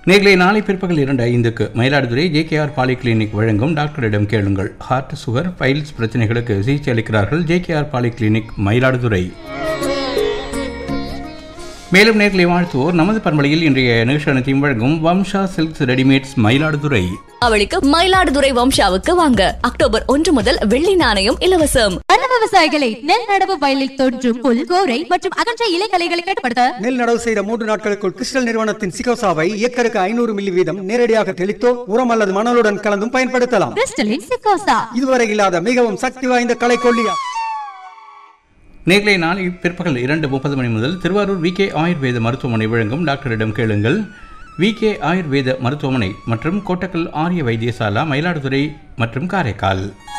நேர்களை நாளை பிற்பகல் இரண்டு ஐந்துக்கு மயிலாடுதுறை ஜேகேஆர் பாலி கிளினிக் வழங்கும் டாக்டரிடம் கேளுங்கள் ஹார்ட் சுகர் பைல்ஸ் பிரச்சனைகளுக்கு சிகிச்சை அளிக்கிறார்கள் ஜேகேஆர் பாலி கிளினிக் மயிலாடுதுறை மேலும் நேர்களை வாழ்த்துவோர் நமது பண்பலையில் இன்றைய நிகழ்ச்சி வழங்கும் வம்சா சில்க்ஸ் ரெடிமேட்ஸ் மயிலாடுதுறை அவளுக்கு மயிலாடுதுறை வம்சாவுக்கு வாங்க அக்டோபர் ஒன்று முதல் வெள்ளி நாணயம் இலவசம் அன்ன விவசாயிகளை நெல் நடவு வயலில் தோன்றும் புல் கோரை மற்றும் அகன்ற இலைக்களைகளை கட்டுப்படுத்த நெல் நடவு செய்த மூன்று நாட்களுக்குள் கிறிஸ்டல் நிறுவனத்தின் சிகோசாவை ஏக்கருக்கு ஐநூறு மில்லி வீதம் நேரடியாக தெளித்தோ உரம் அல்லது மணலுடன் கலந்தும் பயன்படுத்தலாம் கிறிஸ்டலின் சிக்கோசா இதுவரை இல்லாத மிகவும் சக்தி வாய்ந்த களைக்கொல்லியா நேர்களை நாளை பிற்பகல் இரண்டு முப்பது மணி முதல் திருவாரூர் விகே ஆயுர்வேத மருத்துவமனை வழங்கும் டாக்டரிடம் கேளுங்கள் விகே ஆயுர்வேத மருத்துவமனை மற்றும் கோட்டக்கல் ஆரிய வைத்தியசாலா மயிலாடுதுறை மற்றும் காரைக்கால்